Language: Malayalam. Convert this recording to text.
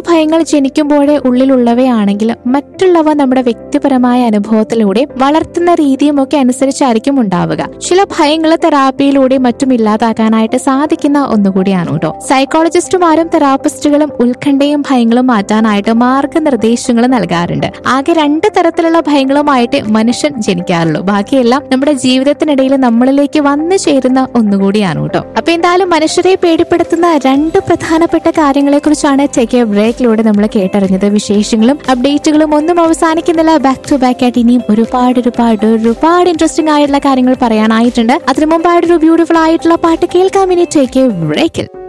ഭയങ്ങൾ ജനിക്കുമ്പോഴേ ഉള്ളിലുള്ളവയാണെങ്കിൽ മറ്റുള്ളവ നമ്മുടെ വ്യക്തിപരമായ അനുഭവത്തിലൂടെ വളർത്തുന്ന രീതിയും ഒക്കെ അനുസരിച്ചായിരിക്കും ഉണ്ടാവുക ചില ഭയങ്ങൾ തെറാപ്പിയിലൂടെ മറ്റും ഇല്ലാതാക്കാനായിട്ട് സാധിക്കുന്ന ഒന്നുകൂടിയാണ് കേട്ടോ സൈക്കോളജിസ്റ്റുമാരും തെറാപ്പിസ്റ്റുകളും ഉത്കണ്ഠയും ഭയങ്ങളും മാറ്റാനായിട്ട് മാർഗനിർദ്ദേശങ്ങൾ നൽകാറുണ്ട് ആകെ രണ്ട് തരത്തിലുള്ള ഭയങ്ങളുമായിട്ട് മനുഷ്യൻ ജനിക്കാറുള്ളൂ ബാക്കിയെല്ലാം നമ്മുടെ ജീവിതത്തിനിടയിൽ നമ്മളിലേക്ക് വന്നു ചേരുന്ന ഒന്നുകൂടിയാണ് കേട്ടോ അപ്പൊ എന്തായാലും മനുഷ്യരെ പേടിപ്പെടുത്തുന്ന രണ്ട് പ്രധാനപ്പെട്ട കാര്യങ്ങളെ കുറിച്ചാണ് ടേക്ക് എ ബ്രേക്കിലൂടെ നമ്മൾ കേട്ടറിഞ്ഞത് വിശേഷങ്ങളും അപ്ഡേറ്റുകളും ഒന്നും അവസാനിക്കുന്നില്ല ബാക്ക് ടു ബാക്ക് ആയിട്ട് ഇനിയും ഒരുപാട് ഒരുപാട് ഒരുപാട് ഇൻട്രസ്റ്റിംഗ് ആയിട്ടുള്ള കാര്യങ്ങൾ പറയാനായിട്ടുണ്ട് അതിനു മുമ്പായിട്ടൊരു ബ്യൂട്ടിഫുൾ ആയിട്ടുള്ള പാട്ട് കേൾക്കാം ഇനി ടേക്ക് എ ബ്രേക്കിൽ